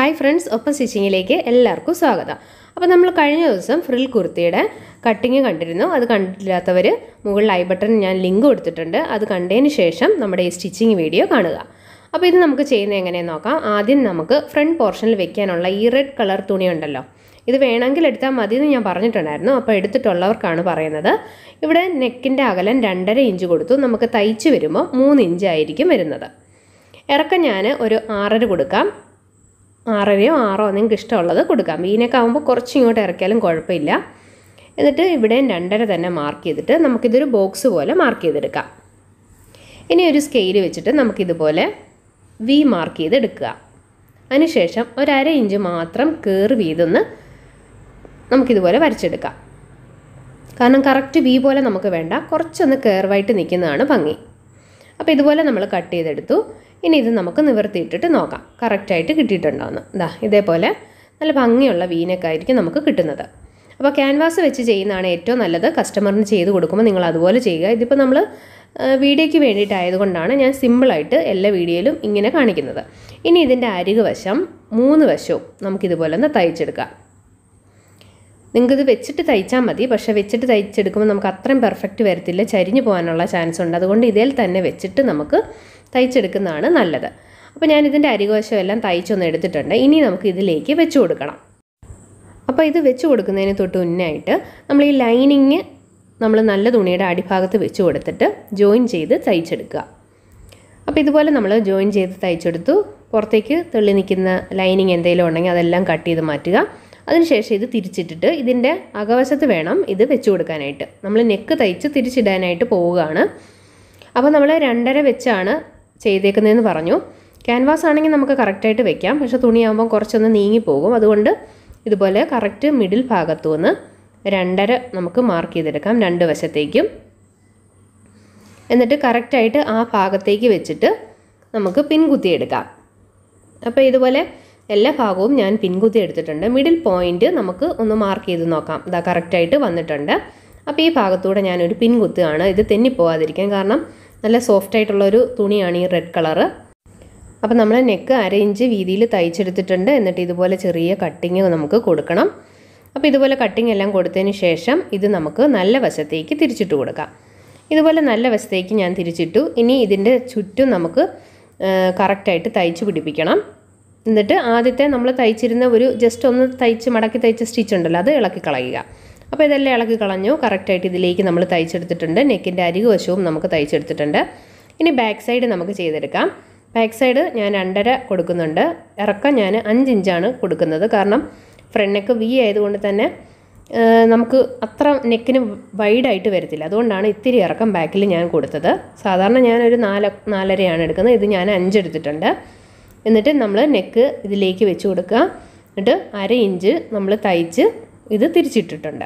hi friends ഒപ്പം സ്റ്റിച്ചിങ്ങിലേക്ക് എല്ലാവർക്കും സ്വാഗതം അപ്പോൾ നമ്മൾ കഴിഞ്ഞ ദിവസം ഫ്രിൽ കുർത്തിയുടെ കട്ടിങ് കണ്ടിരുന്നു അത് കണ്ടിട്ടില്ലാത്തവർ മുകളിൽ ഐ ബട്ടൺ ഞാൻ ലിങ്ക് കൊടുത്തിട്ടുണ്ട് അത് കണ്ടതിന് ശേഷം നമ്മുടെ ഈ സ്റ്റിച്ചിങ് വീഡിയോ കാണുക അപ്പോൾ ഇത് നമുക്ക് ചെയ്യുന്നത് എങ്ങനെയെന്ന് നോക്കാം ആദ്യം നമുക്ക് ഫ്രണ്ട് പോർഷനിൽ വെക്കാനുള്ള ഈ റെഡ് കളർ തുണി ഉണ്ടല്ലോ ഇത് വേണമെങ്കിൽ എടുത്താൽ മതി എന്ന് ഞാൻ പറഞ്ഞിട്ടുണ്ടായിരുന്നു അപ്പോൾ എടുത്തിട്ടുള്ളവർക്കാണ് പറയുന്നത് ഇവിടെ നെക്കിൻ്റെ അകലം രണ്ടര ഇഞ്ച് കൊടുത്തു നമുക്ക് തയ്ച്ച് വരുമ്പോൾ മൂന്ന് ഇഞ്ച് ആയിരിക്കും വരുന്നത് ഇറക്കം ഞാൻ ഒരു ആറര കൊടുക്കാം ആറരയോ ആറോ നിങ്ങൾക്ക് ഇഷ്ടമുള്ളത് കൊടുക്കാം വീനൊക്കെ ആകുമ്പോൾ കുറച്ച് ഇങ്ങോട്ട് ഇറക്കിയാലും കുഴപ്പമില്ല എന്നിട്ട് ഇവിടെയും രണ്ടര തന്നെ മാർക്ക് ചെയ്തിട്ട് നമുക്കിതൊരു ബോക്സ് പോലെ മാർക്ക് ചെയ്തെടുക്കാം ഇനി ഒരു സ്കെയിൽ വെച്ചിട്ട് നമുക്കിതുപോലെ വി മാർക്ക് ചെയ്തെടുക്കുക അതിനുശേഷം ഒരര ഇഞ്ച് മാത്രം കയറി വീതൊന്ന് നമുക്കിതുപോലെ വരച്ചെടുക്കാം കാരണം കറക്റ്റ് വി പോലെ നമുക്ക് വേണ്ട കുറച്ചൊന്ന് കയർവായിട്ട് നിൽക്കുന്നതാണ് ഭംഗി അപ്പോൾ ഇതുപോലെ നമ്മൾ കട്ട് ചെയ്തെടുത്തു ഇനി ഇത് നമുക്ക് നിവർത്തിയിട്ടിട്ട് നോക്കാം കറക്റ്റായിട്ട് കിട്ടിയിട്ടുണ്ടോയെന്ന് ഇതാ ഇതേപോലെ നല്ല ഭംഗിയുള്ള വീനൊക്കെ നമുക്ക് കിട്ടുന്നത് അപ്പോൾ ക്യാൻവാസ് വെച്ച് ചെയ്യുന്നതാണ് ഏറ്റവും നല്ലത് കസ്റ്റമറിന് ചെയ്ത് കൊടുക്കുമ്പോൾ നിങ്ങൾ അതുപോലെ ചെയ്യുക ഇതിപ്പോൾ നമ്മൾ വീഡിയോയ്ക്ക് വേണ്ടിയിട്ടായതുകൊണ്ടാണ് ഞാൻ സിമ്പിളായിട്ട് എല്ലാ വീഡിയോയിലും ഇങ്ങനെ കാണിക്കുന്നത് ഇനി ഇതിൻ്റെ അരികു വശം മൂന്ന് വശവും നമുക്കിതുപോലെ ഒന്ന് തയ്ച്ചെടുക്കാം നിങ്ങൾക്കിത് വെച്ചിട്ട് തയ്ച്ചാൽ മതി പക്ഷേ വെച്ചിട്ട് തയ്ച്ചെടുക്കുമ്പോൾ നമുക്ക് അത്രയും പെർഫെക്റ്റ് വരത്തില്ല ചരിഞ്ഞു പോകാനുള്ള ചാൻസ് ഉണ്ട് അതുകൊണ്ട് ഇതിൽ തന്നെ വെച്ചിട്ട് നമുക്ക് തയ്ച്ചെടുക്കുന്നതാണ് നല്ലത് അപ്പോൾ ഞാൻ ഇതിൻ്റെ അരികുവശം എല്ലാം തയ്ച്ചൊന്ന് എടുത്തിട്ടുണ്ട് ഇനി നമുക്ക് ഇതിലേക്ക് വെച്ച് കൊടുക്കണം അപ്പോൾ ഇത് വെച്ച് കൊടുക്കുന്നതിന് തൊട്ട് മുന്നായിട്ട് നമ്മൾ ഈ ലൈനിങ് നമ്മൾ നല്ല തുണിയുടെ അടിഭാഗത്ത് വെച്ച് കൊടുത്തിട്ട് ജോയിൻ ചെയ്ത് തയ്ച്ചെടുക്കുക അപ്പോൾ ഇതുപോലെ നമ്മൾ ജോയിൻ ചെയ്ത് തയ്ച്ചെടുത്തു പുറത്തേക്ക് തെള്ളി നിൽക്കുന്ന ലൈനിങ് എന്തെങ്കിലും ഉണ്ടെങ്കിൽ അതെല്ലാം കട്ട് ചെയ്ത് മാറ്റുക അതിനുശേഷം ഇത് തിരിച്ചിട്ടിട്ട് ഇതിൻ്റെ അകവശത്ത് വേണം ഇത് വെച്ച് കൊടുക്കാനായിട്ട് നമ്മൾ നെക്ക് തയ്ച്ച് തിരിച്ചിടാനായിട്ട് പോവുകയാണ് അപ്പോൾ നമ്മൾ രണ്ടര വെച്ചാണ് ചെയ്തേക്കുന്നതെന്ന് പറഞ്ഞു ക്യാൻവാസ് ആണെങ്കിൽ നമുക്ക് കറക്റ്റായിട്ട് വെക്കാം പക്ഷെ തുണിയാകുമ്പോൾ കുറച്ചൊന്ന് നീങ്ങിപ്പോകും അതുകൊണ്ട് ഇതുപോലെ കറക്റ്റ് മിഡിൽ ഭാഗത്തു നിന്ന് രണ്ടര നമുക്ക് മാർക്ക് ചെയ്തെടുക്കാം രണ്ട് വശത്തേക്കും എന്നിട്ട് കറക്റ്റായിട്ട് ആ ഭാഗത്തേക്ക് വെച്ചിട്ട് നമുക്ക് പിൻകുത്തിയെടുക്കാം അപ്പോൾ ഇതുപോലെ എല്ലാ ഭാഗവും ഞാൻ പിൻകുത്തി എടുത്തിട്ടുണ്ട് മിഡിൽ പോയിന്റ് നമുക്ക് ഒന്ന് മാർക്ക് ചെയ്ത് നോക്കാം ഇതാ കറക്റ്റായിട്ട് വന്നിട്ടുണ്ട് അപ്പോൾ ഈ ഭാഗത്തൂടെ ഞാനൊരു പിൻകുത്തുകയാണ് ഇത് തെന്നിപ്പോകാതിരിക്കാൻ കാരണം നല്ല സോഫ്റ്റ് ആയിട്ടുള്ളൊരു തുണിയാണ് ഈ റെഡ് കളറ് അപ്പോൾ നമ്മൾ നെക്ക് അര ഇഞ്ച് വീതിയിൽ തയ്ച്ചെടുത്തിട്ടുണ്ട് എന്നിട്ട് ഇതുപോലെ ചെറിയ കട്ടിങ് നമുക്ക് കൊടുക്കണം അപ്പോൾ ഇതുപോലെ കട്ടിങ് എല്ലാം കൊടുത്തതിന് ശേഷം ഇത് നമുക്ക് നല്ല വശത്തേക്ക് തിരിച്ചിട്ട് കൊടുക്കാം ഇതുപോലെ നല്ല വശത്തേക്ക് ഞാൻ തിരിച്ചിട്ടു ഇനി ഇതിൻ്റെ ചുറ്റും നമുക്ക് കറക്റ്റായിട്ട് തയ്ച്ച് പിടിപ്പിക്കണം എന്നിട്ട് ആദ്യത്തെ നമ്മൾ തയ്ച്ചിരുന്ന ഒരു ജസ്റ്റ് ഒന്ന് തയ്ച്ച് മടക്കി തയ്ച്ച സ്റ്റിച്ച് ഉണ്ടല്ലോ അത് ഇളക്കി കളയുക അപ്പോൾ ഇതെല്ലാം ഇളക്കി കളഞ്ഞു കറക്റ്റായിട്ട് ഇതിലേക്ക് നമ്മൾ തയ്ച്ചെടുത്തിട്ടുണ്ട് നെക്കിൻ്റെ അരികു വശവും നമുക്ക് തയ്ച്ചെടുത്തിട്ടുണ്ട് ഇനി ബാക്ക് സൈഡ് നമുക്ക് ചെയ്തെടുക്കാം ബാക്ക് സൈഡ് ഞാൻ രണ്ടര കൊടുക്കുന്നുണ്ട് ഇറക്കം ഞാൻ അഞ്ച് ഇഞ്ചാണ് കൊടുക്കുന്നത് കാരണം ഫ്രണ്ട് നെക്ക് വി ആയതുകൊണ്ട് തന്നെ നമുക്ക് അത്ര നെക്കിന് വൈഡായിട്ട് വരത്തില്ല അതുകൊണ്ടാണ് ഇത്തിരി ഇറക്കം ബാക്കിൽ ഞാൻ കൊടുത്തത് സാധാരണ ഞാനൊരു നാല് നാലരയാണ് എടുക്കുന്നത് ഇത് ഞാൻ അഞ്ചെടുത്തിട്ടുണ്ട് എന്നിട്ട് നമ്മൾ നെക്ക് ഇതിലേക്ക് വെച്ച് കൊടുക്കുക എന്നിട്ട് അര ഇഞ്ച് നമ്മൾ തയ്ച്ച് ഇത് തിരിച്ചിട്ടിട്ടുണ്ട്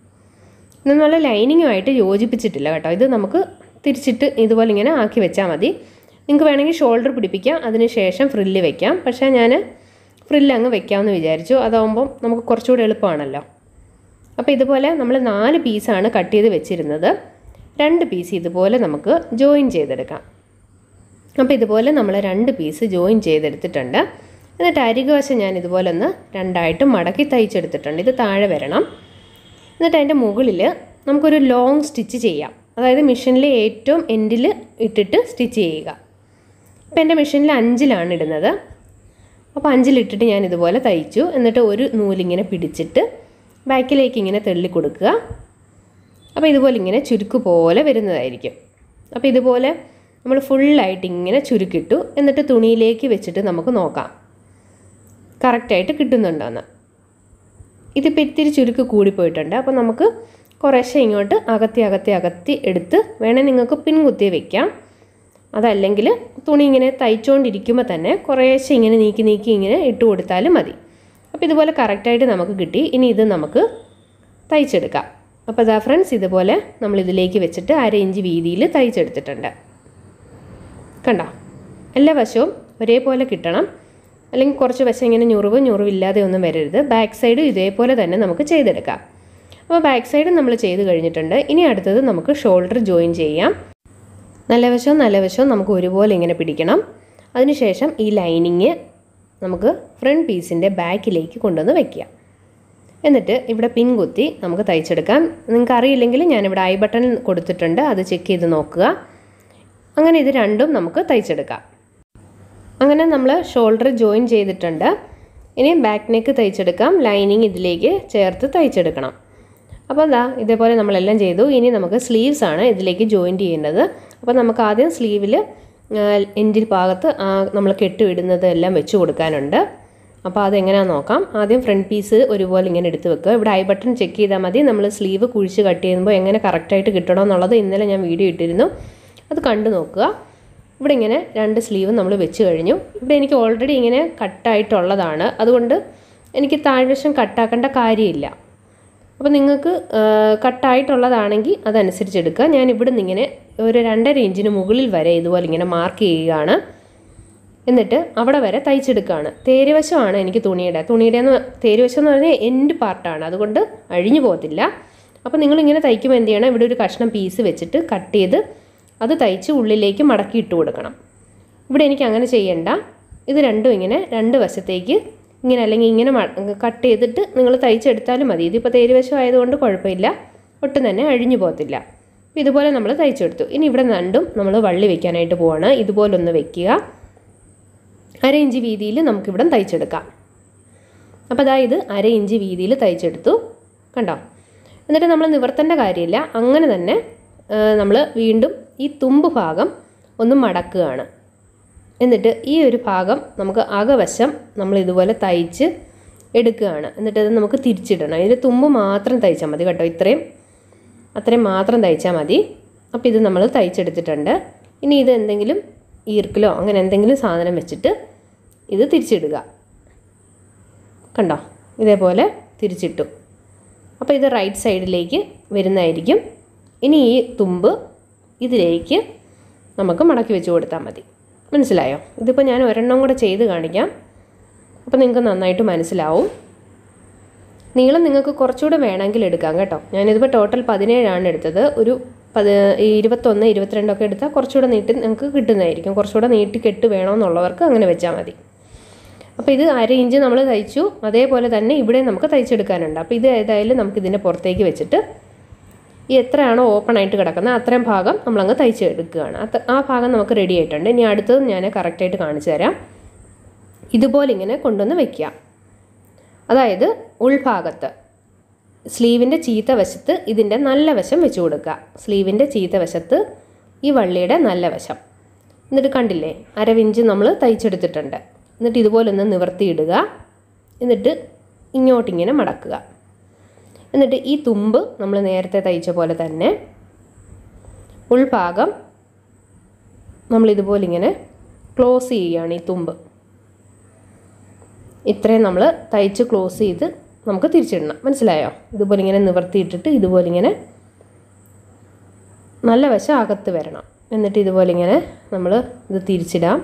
ഇത് നമ്മൾ ലൈനിങ്ങുമായിട്ട് യോജിപ്പിച്ചിട്ടില്ല കേട്ടോ ഇത് നമുക്ക് തിരിച്ചിട്ട് ഇതുപോലെ ഇങ്ങനെ ആക്കി വെച്ചാൽ മതി നിങ്ങൾക്ക് വേണമെങ്കിൽ ഷോൾഡർ പിടിപ്പിക്കാം അതിന് ശേഷം ഫ്രില്ല് വെക്കാം പക്ഷേ ഞാൻ ഫ്രില്ല് അങ്ങ് വെക്കാമെന്ന് വിചാരിച്ചു അതാവുമ്പം നമുക്ക് കുറച്ചുകൂടി എളുപ്പമാണല്ലോ അപ്പോൾ ഇതുപോലെ നമ്മൾ നാല് പീസാണ് കട്ട് ചെയ്ത് വെച്ചിരുന്നത് രണ്ട് പീസ് ഇതുപോലെ നമുക്ക് ജോയിൻ ചെയ്തെടുക്കാം അപ്പോൾ ഇതുപോലെ നമ്മൾ രണ്ട് പീസ് ജോയിൻ ചെയ്തെടുത്തിട്ടുണ്ട് എന്നിട്ട് അരികുവശം ഞാൻ ഇതുപോലെ ഒന്ന് രണ്ടായിട്ട് മടക്കി തയ്ച്ചെടുത്തിട്ടുണ്ട് ഇത് താഴെ വരണം എന്നിട്ട് അതിൻ്റെ മുകളിൽ നമുക്കൊരു ലോങ് സ്റ്റിച്ച് ചെയ്യാം അതായത് മെഷീനിൽ ഏറ്റവും എൻഡിൽ ഇട്ടിട്ട് സ്റ്റിച്ച് ചെയ്യുക ഇപ്പം എൻ്റെ മെഷീനിൽ അഞ്ചിലാണ് ഇടുന്നത് അപ്പോൾ അഞ്ചിലിട്ടിട്ട് ഞാൻ ഇതുപോലെ തയ്ച്ചു എന്നിട്ട് ഒരു നൂലിങ്ങനെ പിടിച്ചിട്ട് ബാക്കിലേക്ക് ഇങ്ങനെ തെള്ളി കൊടുക്കുക അപ്പോൾ ഇതുപോലെ ഇങ്ങനെ ചുരുക്ക് പോലെ വരുന്നതായിരിക്കും അപ്പോൾ ഇതുപോലെ നമ്മൾ ഫുള്ളായിട്ട് ഇങ്ങനെ ചുരുക്കിട്ടു എന്നിട്ട് തുണിയിലേക്ക് വെച്ചിട്ട് നമുക്ക് നോക്കാം കറക്റ്റായിട്ട് കിട്ടുന്നുണ്ടോയെന്ന് ഇതിപ്പോൾ ഇത്തിരി ചുരുക്ക് കൂടിപ്പോയിട്ടുണ്ട് അപ്പോൾ നമുക്ക് കുറേശ്ശെ ഇങ്ങോട്ട് അകത്തി അകത്തി അകത്തി എടുത്ത് വേണേൽ നിങ്ങൾക്ക് പിൻകുത്തി വെക്കാം അതല്ലെങ്കിൽ തുണി ഇങ്ങനെ തയ്ച്ചുകൊണ്ടിരിക്കുമ്പോൾ തന്നെ കുറേശ്ശെ ഇങ്ങനെ നീക്കി നീക്കി ഇങ്ങനെ ഇട്ട് കൊടുത്താലും മതി അപ്പോൾ ഇതുപോലെ കറക്റ്റായിട്ട് നമുക്ക് കിട്ടി ഇനി ഇത് നമുക്ക് തയ്ച്ചെടുക്കാം അപ്പോൾ അതാ ഫ്രണ്ട്സ് ഇതുപോലെ നമ്മൾ ഇതിലേക്ക് വെച്ചിട്ട് അര ഇഞ്ച് വീതിയിൽ തയ്ച്ചെടുത്തിട്ടുണ്ട് കണ്ടോ എല്ലാ വശവും ഒരേപോലെ കിട്ടണം അല്ലെങ്കിൽ കുറച്ച് വശം ഇങ്ങനെ ഞുറിവ് ഞുറിവില്ലാതെ ഒന്നും വരരുത് ബാക്ക് സൈഡ് ഇതേപോലെ തന്നെ നമുക്ക് ചെയ്തെടുക്കാം അപ്പോൾ ബാക്ക് സൈഡ് നമ്മൾ ചെയ്ത് കഴിഞ്ഞിട്ടുണ്ട് ഇനി അടുത്തത് നമുക്ക് ഷോൾഡർ ജോയിൻ ചെയ്യാം നല്ല വശവും നല്ല വശവും നമുക്ക് ഒരുപോലെ ഇങ്ങനെ പിടിക്കണം അതിനുശേഷം ഈ ലൈനിങ് നമുക്ക് ഫ്രണ്ട് പീസിൻ്റെ ബാക്കിലേക്ക് കൊണ്ടുവന്ന് വെക്കുക എന്നിട്ട് ഇവിടെ പിൻ കുത്തി നമുക്ക് തയ്ച്ചെടുക്കാം നിങ്ങൾക്ക് അറിയില്ലെങ്കിൽ ഞാനിവിടെ ഐ ബട്ടൺ കൊടുത്തിട്ടുണ്ട് അത് ചെക്ക് ചെയ്ത് നോക്കുക അങ്ങനെ ഇത് രണ്ടും നമുക്ക് തയ്ച്ചെടുക്കാം അങ്ങനെ നമ്മൾ ഷോൾഡർ ജോയിൻ ചെയ്തിട്ടുണ്ട് ഇനി ബാക്ക് നെക്ക് തയ്ച്ചെടുക്കാം ലൈനിങ് ഇതിലേക്ക് ചേർത്ത് തയ്ച്ചെടുക്കണം അപ്പോൾ എന്താ ഇതേപോലെ നമ്മളെല്ലാം ചെയ്തു ഇനി നമുക്ക് സ്ലീവ്സ് ആണ് ഇതിലേക്ക് ജോയിൻ ചെയ്യേണ്ടത് അപ്പോൾ നമുക്ക് ആദ്യം സ്ലീവിൽ എൻഡിൽ ഭാഗത്ത് നമ്മൾ കെട്ടുവിടുന്നത് എല്ലാം വെച്ച് കൊടുക്കാനുണ്ട് അപ്പോൾ അതെങ്ങനെയാണെന്ന് നോക്കാം ആദ്യം ഫ്രണ്ട് പീസ് ഒരുപോലെ ഇങ്ങനെ എടുത്ത് വെക്കുക ഇവിടെ ഐ ബട്ടൺ ചെക്ക് ചെയ്താൽ മതി നമ്മൾ സ്ലീവ് കുഴിച്ച് കട്ട് ചെയ്യുമ്പോൾ എങ്ങനെ കറക്റ്റായിട്ട് കിട്ടണമെന്നുള്ളത് ഇന്നലെ ഞാൻ വീഡിയോ ഇട്ടിരുന്നു അത് കണ്ടു നോക്കുക ഇവിടെ ഇങ്ങനെ രണ്ട് സ്ലീവ് നമ്മൾ വെച്ച് കഴിഞ്ഞു ഇവിടെ എനിക്ക് ഓൾറെഡി ഇങ്ങനെ കട്ടായിട്ടുള്ളതാണ് അതുകൊണ്ട് എനിക്ക് താഴ്വശം കട്ടാക്കേണ്ട കാര്യമില്ല അപ്പോൾ നിങ്ങൾക്ക് കട്ടായിട്ടുള്ളതാണെങ്കിൽ അതനുസരിച്ച് എടുക്കുക ഞാൻ ഇവിടെ നിന്ന് ഇങ്ങനെ ഒരു രണ്ടര ഇഞ്ചിന് മുകളിൽ വരെ ഇതുപോലെ ഇങ്ങനെ മാർക്ക് ചെയ്യുകയാണ് എന്നിട്ട് അവിടെ വരെ തയ്ച്ചെടുക്കുകയാണ് തേരുവശമാണ് എനിക്ക് തുണിയുടെ തുണിയുടെ എന്ന് തേരുവശം എന്ന് പറഞ്ഞാൽ എൻഡ് പാർട്ടാണ് അതുകൊണ്ട് അഴിഞ്ഞു പോകത്തില്ല അപ്പോൾ നിങ്ങളിങ്ങനെ തയ്ക്കുമ്പോൾ എന്ത് ചെയ്യണം ഇവിടെ ഒരു കഷ്ണം പീസ് വെച്ചിട്ട് കട്ട് ചെയ്ത് അത് തയ്ച്ച് ഉള്ളിലേക്ക് മടക്കി ഇട്ട് കൊടുക്കണം ഇവിടെ എനിക്ക് അങ്ങനെ ചെയ്യണ്ട ഇത് രണ്ടും ഇങ്ങനെ രണ്ട് വശത്തേക്ക് ഇങ്ങനെ അല്ലെങ്കിൽ ഇങ്ങനെ കട്ട് ചെയ്തിട്ട് നിങ്ങൾ തയ്ച്ചെടുത്താലും മതി ഇതിപ്പോൾ തേരുവശം ആയതുകൊണ്ട് കുഴപ്പമില്ല ഒട്ടും തന്നെ അഴിഞ്ഞു പോകത്തില്ല അപ്പോൾ ഇതുപോലെ നമ്മൾ തയ്ച്ചെടുത്തു ഇനി ഇവിടെ രണ്ടും നമ്മൾ വള്ളി വെക്കാനായിട്ട് പോവാണ് ഇതുപോലൊന്ന് വെക്കുക അര ഇഞ്ച് വീതിയിൽ നമുക്കിവിടെ തയ്ച്ചെടുക്കാം അപ്പോൾ അതായത് അര ഇഞ്ച് വീതിയിൽ തയ്ച്ചെടുത്തു കണ്ടോ എന്നിട്ട് നമ്മൾ നിവർത്തേണ്ട കാര്യമില്ല അങ്ങനെ തന്നെ നമ്മൾ വീണ്ടും ഈ തുമ്പ് ഭാഗം ഒന്ന് മടക്കുകയാണ് എന്നിട്ട് ഈ ഒരു ഭാഗം നമുക്ക് അകവശം നമ്മൾ ഇതുപോലെ തയ്ച്ച് എടുക്കുകയാണ് എന്നിട്ട് അത് നമുക്ക് തിരിച്ചിടണം ഇതിൻ്റെ തുമ്പ് മാത്രം തയ്ച്ചാൽ മതി കേട്ടോ ഇത്രയും അത്രയും മാത്രം തയ്ച്ചാൽ മതി അപ്പോൾ ഇത് നമ്മൾ തയ്ച്ചെടുത്തിട്ടുണ്ട് ഇനി ഇത് എന്തെങ്കിലും ഈർക്കിലോ അങ്ങനെ എന്തെങ്കിലും സാധനം വെച്ചിട്ട് ഇത് തിരിച്ചിടുക കണ്ടോ ഇതേപോലെ തിരിച്ചിട്ടു അപ്പോൾ ഇത് റൈറ്റ് സൈഡിലേക്ക് വരുന്നതായിരിക്കും ഇനി ഈ തുമ്പ് ഇതിലേക്ക് നമുക്ക് മടക്കി വെച്ച് കൊടുത്താൽ മതി മനസ്സിലായോ ഇതിപ്പോൾ ഞാൻ ഒരെണ്ണം കൂടെ ചെയ്ത് കാണിക്കാം അപ്പോൾ നിങ്ങൾക്ക് നന്നായിട്ട് മനസ്സിലാവും നീളം നിങ്ങൾക്ക് കുറച്ചുകൂടെ വേണമെങ്കിൽ എടുക്കാം കേട്ടോ ഞാനിതിപ്പോൾ ടോട്ടൽ പതിനേഴാണ് എടുത്തത് ഒരു പത് ഇരുപത്തൊന്ന് ഇരുപത്തിരണ്ടൊക്കെ എടുത്താൽ കുറച്ചുകൂടെ നീട്ടി നിങ്ങൾക്ക് കിട്ടുന്നതായിരിക്കും കുറച്ചുകൂടെ നീട്ടി കെട്ട് വേണമെന്നുള്ളവർക്ക് അങ്ങനെ വെച്ചാൽ മതി അപ്പോൾ ഇത് അര ഇഞ്ച് നമ്മൾ തയ്ച്ചു അതേപോലെ തന്നെ ഇവിടെ നമുക്ക് തയ്ച്ചെടുക്കാനുണ്ട് അപ്പോൾ ഇത് ഏതായാലും നമുക്ക് ഇതിൻ്റെ പുറത്തേക്ക് വെച്ചിട്ട് ഈ എത്രയാണോ ഓപ്പൺ ആയിട്ട് കിടക്കുന്നത് അത്രയും ഭാഗം നമ്മളങ്ങ് തയ്ച്ചെടുക്കുകയാണ് അത് ആ ഭാഗം നമുക്ക് റെഡി ആയിട്ടുണ്ട് ഇനി അടുത്തത് ഞാൻ കറക്റ്റായിട്ട് കാണിച്ചു തരാം ഇതുപോലെ ഇങ്ങനെ കൊണ്ടുവന്ന് വെക്കുക അതായത് ഉൾഭാഗത്ത് സ്ലീവിൻ്റെ ചീത്ത വശത്ത് ഇതിൻ്റെ നല്ല വശം വെച്ച് കൊടുക്കുക സ്ലീവിൻ്റെ ചീത്ത വശത്ത് ഈ വള്ളിയുടെ നല്ല വശം എന്നിട്ട് കണ്ടില്ലേ അരവിഞ്ച് നമ്മൾ തയ്ച്ചെടുത്തിട്ടുണ്ട് എന്നിട്ട് ഇതുപോലെ ഒന്ന് നിവർത്തിയിടുക എന്നിട്ട് ഇങ്ങോട്ടിങ്ങനെ മടക്കുക എന്നിട്ട് ഈ തുമ്പ് നമ്മൾ നേരത്തെ തയ്ച്ച പോലെ തന്നെ ഉൾഭാഗം നമ്മൾ ഇതുപോലെ ഇങ്ങനെ ക്ലോസ് ചെയ്യുകയാണ് ഈ തുമ്പ് ഇത്രയും നമ്മൾ തയ്ച്ച് ക്ലോസ് ചെയ്ത് നമുക്ക് തിരിച്ചിടണം മനസ്സിലായോ ഇതുപോലെ ഇങ്ങനെ നിവർത്തിയിട്ടിട്ട് ഇതുപോലെ ഇങ്ങനെ നല്ല വശം അകത്ത് വരണം എന്നിട്ട് ഇതുപോലെ ഇങ്ങനെ നമ്മൾ ഇത് തിരിച്ചിടാം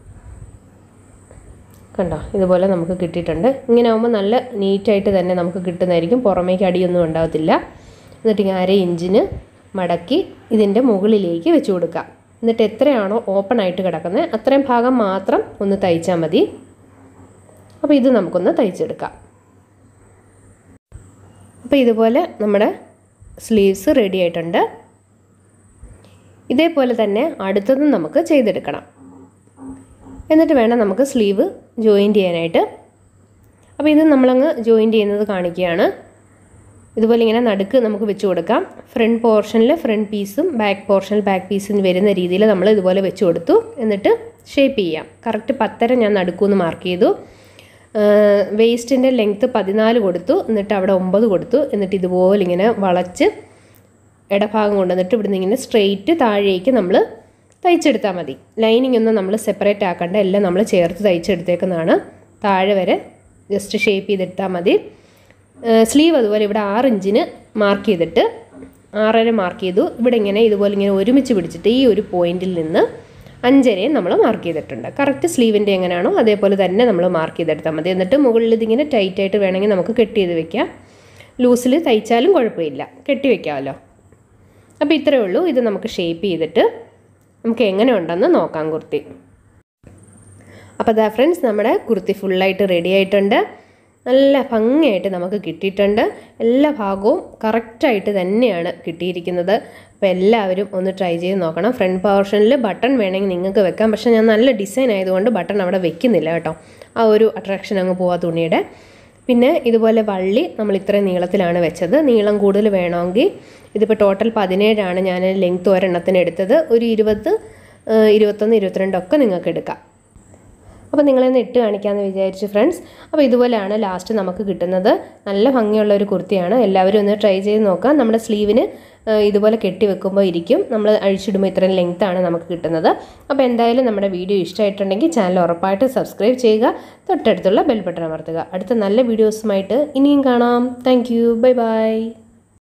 കണ്ടോ ഇതുപോലെ നമുക്ക് കിട്ടിയിട്ടുണ്ട് ഇങ്ങനെ ആകുമ്പോൾ നല്ല നീറ്റായിട്ട് തന്നെ നമുക്ക് കിട്ടുന്നതായിരിക്കും പുറമേക്ക് അടിയൊന്നും ഉണ്ടാകത്തില്ല എന്നിട്ട് ഇങ്ങനെ അര ഇഞ്ചിന് മടക്കി ഇതിൻ്റെ മുകളിലേക്ക് വെച്ച് കൊടുക്കാം എന്നിട്ട് എത്രയാണോ ഓപ്പൺ ആയിട്ട് കിടക്കുന്നത് അത്രയും ഭാഗം മാത്രം ഒന്ന് തയ്ച്ചാൽ മതി അപ്പോൾ ഇത് നമുക്കൊന്ന് തയ്ച്ചെടുക്കാം അപ്പോൾ ഇതുപോലെ നമ്മുടെ സ്ലീവ്സ് റെഡി ആയിട്ടുണ്ട് ഇതേപോലെ തന്നെ അടുത്തതും നമുക്ക് ചെയ്തെടുക്കണം എന്നിട്ട് വേണം നമുക്ക് സ്ലീവ് ജോയിൻറ്റ് ചെയ്യാനായിട്ട് അപ്പോൾ ഇത് നമ്മളങ്ങ് ജോയിൻറ്റ് ചെയ്യുന്നത് കാണിക്കുകയാണ് ഇതുപോലെ ഇങ്ങനെ നടുക്ക് നമുക്ക് വെച്ച് കൊടുക്കാം ഫ്രണ്ട് പോർഷനിൽ ഫ്രണ്ട് പീസും ബാക്ക് പോർഷനിൽ ബാക്ക് പീസും വരുന്ന രീതിയിൽ നമ്മൾ ഇതുപോലെ വെച്ച് കൊടുത്തു എന്നിട്ട് ഷേപ്പ് ചെയ്യാം കറക്റ്റ് പത്തര ഞാൻ നടുക്കുമെന്ന് മാർക്ക് ചെയ്തു വേസ്റ്റിൻ്റെ ലെങ്ത്ത് പതിനാല് കൊടുത്തു എന്നിട്ട് അവിടെ ഒമ്പത് കൊടുത്തു എന്നിട്ട് ഇതുപോലെ ഇങ്ങനെ വളച്ച് ഇടഭാഗം കൊണ്ടുവന്നിട്ട് ഇവിടുന്ന് ഇങ്ങനെ സ്ട്രെയിറ്റ് താഴേക്ക് നമ്മൾ തയ്ച്ചെടുത്താൽ മതി ലൈനിങ് ഒന്നും നമ്മൾ സെപ്പറേറ്റ് ആക്കണ്ട എല്ലാം നമ്മൾ ചേർത്ത് തയ്ച്ചെടുത്തേക്കുന്നതാണ് താഴെ വരെ ജസ്റ്റ് ഷേപ്പ് ചെയ്തെടുത്താൽ മതി സ്ലീവ് അതുപോലെ ഇവിടെ ആറ് ഇഞ്ചിന് മാർക്ക് ചെയ്തിട്ട് ആറര മാർക്ക് ചെയ്തു ഇവിടെ ഇങ്ങനെ ഇതുപോലെ ഇങ്ങനെ ഒരുമിച്ച് പിടിച്ചിട്ട് ഈ ഒരു പോയിന്റിൽ നിന്ന് അഞ്ചരയും നമ്മൾ മാർക്ക് ചെയ്തിട്ടുണ്ട് കറക്റ്റ് സ്ലീവിൻ്റെ എങ്ങനെയാണോ അതേപോലെ തന്നെ നമ്മൾ മാർക്ക് ചെയ്തെടുത്താൽ മതി എന്നിട്ട് മുകളിൽ ഇതിങ്ങനെ ടൈറ്റായിട്ട് വേണമെങ്കിൽ നമുക്ക് കെട്ടി ചെയ്ത് വെക്കാം ലൂസിൽ തയ്ച്ചാലും കുഴപ്പമില്ല കെട്ടി വെക്കാമല്ലോ അപ്പോൾ ഇത്രയേ ഉള്ളൂ ഇത് നമുക്ക് ഷേപ്പ് ചെയ്തിട്ട് നമുക്ക് എങ്ങനെ ഉണ്ടെന്ന് നോക്കാം കുർത്തി അപ്പോൾ അതാ ഫ്രണ്ട്സ് നമ്മുടെ കുർത്തി ഫുള്ളായിട്ട് റെഡി ആയിട്ടുണ്ട് നല്ല ഭംഗിയായിട്ട് നമുക്ക് കിട്ടിയിട്ടുണ്ട് എല്ലാ ഭാഗവും കറക്റ്റായിട്ട് തന്നെയാണ് കിട്ടിയിരിക്കുന്നത് അപ്പോൾ എല്ലാവരും ഒന്ന് ട്രൈ ചെയ്ത് നോക്കണം ഫ്രണ്ട് പോർഷനിൽ ബട്ടൺ വേണമെങ്കിൽ നിങ്ങൾക്ക് വെക്കാം പക്ഷേ ഞാൻ നല്ല ഡിസൈൻ ആയതുകൊണ്ട് ബട്ടൺ അവിടെ വെക്കുന്നില്ല കേട്ടോ ആ ഒരു അട്രാക്ഷൻ അങ്ങ് പോവാ തുണിയുടെ പിന്നെ ഇതുപോലെ വള്ളി നമ്മൾ ഇത്രയും നീളത്തിലാണ് വെച്ചത് നീളം കൂടുതൽ വേണമെങ്കിൽ ഇതിപ്പോൾ ടോട്ടൽ പതിനേഴാണ് ഞാൻ ലെങ്ത് ഒരെണ്ണത്തിന് എടുത്തത് ഒരു ഇരുപത് ഏഹ് ഇരുപത്തൊന്ന് ഇരുപത്തിരണ്ടൊക്കെ നിങ്ങൾക്ക് എടുക്കാം അപ്പോൾ നിങ്ങളെന്ന് ഇട്ട് കാണിക്കാമെന്ന് വിചാരിച്ചു ഫ്രണ്ട്സ് അപ്പോൾ ഇതുപോലെയാണ് ലാസ്റ്റ് നമുക്ക് കിട്ടുന്നത് നല്ല ഭംഗിയുള്ള ഒരു കുർത്തിയാണ് എല്ലാവരും ഒന്ന് ട്രൈ ചെയ്ത് നോക്കാം നമ്മുടെ സ്ലീവിന് ഏഹ് ഇതുപോലെ കെട്ടി വെക്കുമ്പോൾ ഇരിക്കും നമ്മൾ അഴിച്ചിടുമ്പോൾ ഇത്രയും ലെങ്ത് ആണ് നമുക്ക് കിട്ടുന്നത് അപ്പോൾ എന്തായാലും നമ്മുടെ വീഡിയോ ഇഷ്ടമായിട്ടുണ്ടെങ്കിൽ ചാനൽ ഉറപ്പായിട്ട് സബ്സ്ക്രൈബ് ചെയ്യുക തൊട്ടടുത്തുള്ള ബെൽ ബട്ടൺ അമർത്തുക അടുത്ത നല്ല വീഡിയോസുമായിട്ട് ഇനിയും കാണാം താങ്ക് യു ബൈ ബൈ